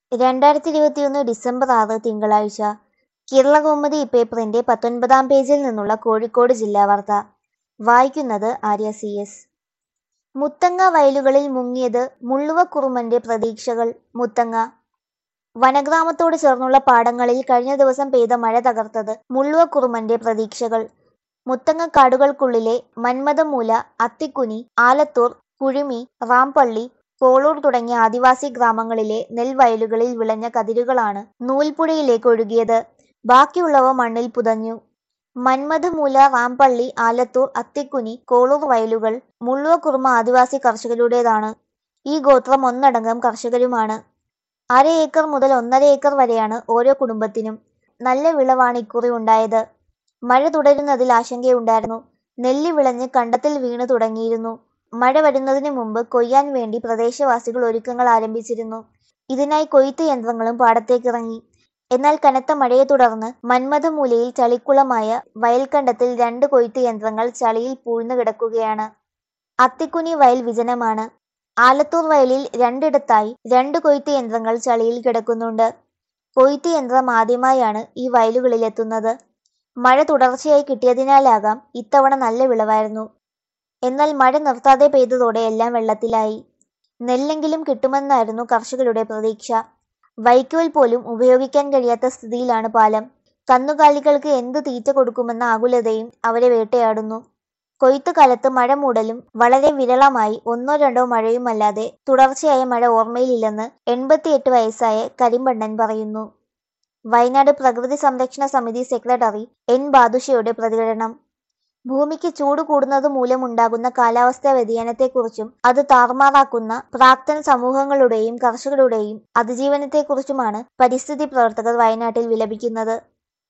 രണ്ടായിരത്തി ഇരുപത്തിയൊന്ന് ഡിസംബർ ആറ് തിങ്കളാഴ്ച കേരളകൗമുദി പേപ്പറിന്റെ പത്തൊൻപതാം പേജിൽ നിന്നുള്ള കോഴിക്കോട് ജില്ലാ വാർത്ത വായിക്കുന്നത് ആര്യ സി എസ് മുത്തങ്ങ വയലുകളിൽ മുങ്ങിയത് മുള്ളുവക്കുറുമന്റെ പ്രതീക്ഷകൾ മുത്തങ്ങ വനഗ്രാമത്തോട് ചേർന്നുള്ള പാടങ്ങളിൽ കഴിഞ്ഞ ദിവസം പെയ്ത മഴ തകർത്തത് മുള്ളുവക്കുറുമന്റെ പ്രതീക്ഷകൾ മുത്തങ്ങ കാടുകൾക്കുള്ളിലെ മന്മഥമൂല അത്തിക്കുനി ആലത്തൂർ കുഴുമി റാംപള്ളി കോളൂർ തുടങ്ങിയ ആദിവാസി ഗ്രാമങ്ങളിലെ നെൽവയലുകളിൽ വിളഞ്ഞ കതിരുകളാണ് നൂൽപ്പുഴയിലേക്ക് ഒഴുകിയത് ബാക്കിയുള്ളവ മണ്ണിൽ പുതഞ്ഞു മന്മഥമൂല റാംപള്ളി ആലത്തൂർ അത്തിക്കുനി കോളൂർ വയലുകൾ മുള്ളുവക്കുറുമ ആദിവാസി കർഷകരുടേതാണ് ഈ ഗോത്രം ഒന്നടങ്കം കർഷകരുമാണ് അര ഏക്കർ മുതൽ ഒന്നര ഏക്കർ വരെയാണ് ഓരോ കുടുംബത്തിനും നല്ല വിളവാണ് ഇക്കുറി ഉണ്ടായത് മഴ തുടരുന്നതിൽ ആശങ്കയുണ്ടായിരുന്നു നെല്ല് വിളഞ്ഞ് കണ്ടത്തിൽ വീണു തുടങ്ങിയിരുന്നു മഴ വരുന്നതിന് മുമ്പ് കൊയ്യാൻ വേണ്ടി പ്രദേശവാസികൾ ഒരുക്കങ്ങൾ ആരംഭിച്ചിരുന്നു ഇതിനായി കൊയ്ത്ത് യന്ത്രങ്ങളും പാടത്തേക്കിറങ്ങി എന്നാൽ കനത്ത മഴയെ തുടർന്ന് മന്മഥമൂലയിൽ ചളിക്കുളമായ വയൽക്കണ്ടത്തിൽ രണ്ട് കൊയ്ത്ത് യന്ത്രങ്ങൾ ചളിയിൽ പൂഴ്ന്നു കിടക്കുകയാണ് അത്തിക്കുനി വയൽ വിജനമാണ് ആലത്തൂർ വയലിൽ രണ്ടിടത്തായി രണ്ട് കൊയ്ത്ത് യന്ത്രങ്ങൾ ചളിയിൽ കിടക്കുന്നുണ്ട് കൊയ്ത്ത് യന്ത്രം ആദ്യമായാണ് ഈ വയലുകളിലെത്തുന്നത് മഴ തുടർച്ചയായി കിട്ടിയതിനാലാകാം ഇത്തവണ നല്ല വിളവായിരുന്നു എന്നാൽ മഴ നിർത്താതെ പെയ്തതോടെ എല്ലാം വെള്ളത്തിലായി നെല്ലെങ്കിലും കിട്ടുമെന്നായിരുന്നു കർഷകരുടെ പ്രതീക്ഷ വൈക്കോൽ പോലും ഉപയോഗിക്കാൻ കഴിയാത്ത സ്ഥിതിയിലാണ് പാലം കന്നുകാലികൾക്ക് എന്ത് തീറ്റ കൊടുക്കുമെന്ന ആകുലതയും അവരെ വേട്ടയാടുന്നു കൊയ്ത്ത് കാലത്ത് മഴ മൂടലും വളരെ വിരളമായി ഒന്നോ രണ്ടോ മഴയുമല്ലാതെ തുടർച്ചയായ മഴ ഓർമ്മയിലില്ലെന്ന് എൺപത്തിയെട്ട് വയസ്സായ കരിമ്പണ്ണൻ പറയുന്നു വയനാട് പ്രകൃതി സംരക്ഷണ സമിതി സെക്രട്ടറി എൻ ബാദുഷയുടെ പ്രതികരണം ഭൂമിക്ക് ചൂട് കൂടുന്നത് മൂലമുണ്ടാകുന്ന കാലാവസ്ഥാ വ്യതിയാനത്തെക്കുറിച്ചും അത് താറുമാറാക്കുന്ന പ്രാക്തൻ സമൂഹങ്ങളുടെയും കർഷകരുടെയും അതിജീവനത്തെക്കുറിച്ചുമാണ് പരിസ്ഥിതി പ്രവർത്തകർ വയനാട്ടിൽ വിലപിക്കുന്നത്